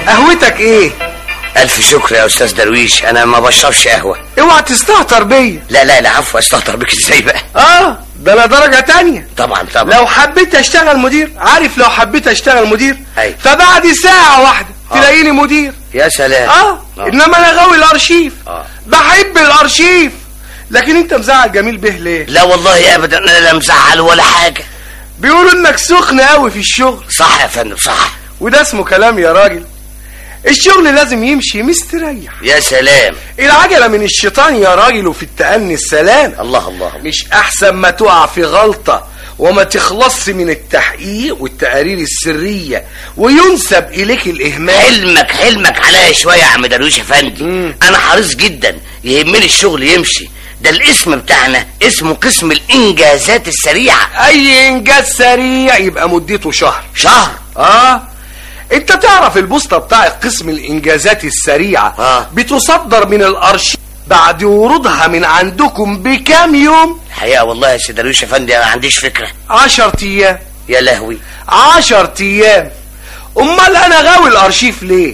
قهوتك ايه الف شكر يا استاذ درويش انا ما بشربش قهوه اوعى تستهتر بيا لا لا لا عفوا استهتر بك ازاي بقى اه ده انا درجة تانية طبعا طبعا لو حبيت اشتغل مدير عارف لو حبيت اشتغل مدير أيوة. فبعد ساعة واحدة آه. تلاقيني مدير يا سلام اه انما انا غاوي الارشيف آه. بحب الارشيف لكن انت مزعل جميل به ليه لا والله ابدا انا لا مزعل ولا حاجه بيقولوا انك سخن قوي في الشغل صح يا فندم صح وده اسمه كلام يا راجل الشغل لازم يمشي مستريح يا سلام العجلة من الشيطان يا راجل وفي التأني السلام الله الله مش احسن ما تقع في غلطة وما تخلصش من التحقيق والتقارير السرية وينسب اليك الاهمال حلمك حلمك عليا شويه يا عم درويش يا فندم مم. انا حريص جدا يهمني الشغل يمشي ده الاسم بتاعنا اسمه قسم الانجازات السريعه اي انجاز سريع يبقى مدته شهر شهر اه انت تعرف البوسطة بتاع قسم الانجازات السريعة آه. بتصدر من الارشيف بعد ورودها من عندكم بكام يوم الحقيقه والله يا سيد درويش يا فندم انا ما عنديش فكره عشر ايام يا لهوي عشر ايام امال انا غاوي الارشيف ليه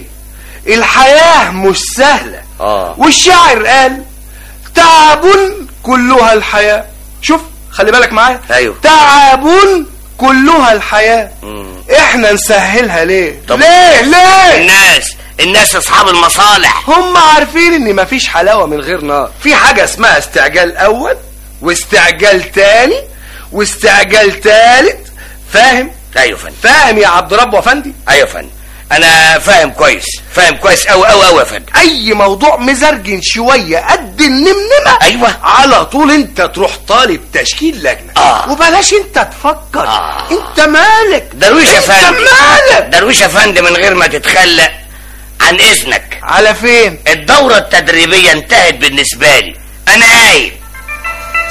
الحياة مش سهلة اه والشاعر قال تعب كلها الحياة شوف خلي بالك معايا أيوه. تعب كلها الحياة مم. احنا نسهلها ليه طب- ليه ليه الناس الناس اصحاب المصالح هم عارفين ان مفيش حلاوة من غير نار في حاجة اسمها استعجال اول واستعجال تاني واستعجال تالت فاهم ايوه يا فندم فاهم يا عبد رب وفندي ايوه يا فندم انا فاهم كويس فاهم كويس قوي قوي قوي يا فندم اي موضوع مزرجن شوية قد النمنمة أيوة. على طول انت تروح طالب تشكيل لجنة آه. وبلاش انت تفكر آه. انت مالك درويش يا انت فندم مالك درويش يا فندم من غير ما تتخلى عن اذنك على فين الدورة التدريبية انتهت بالنسبة لي انا قايل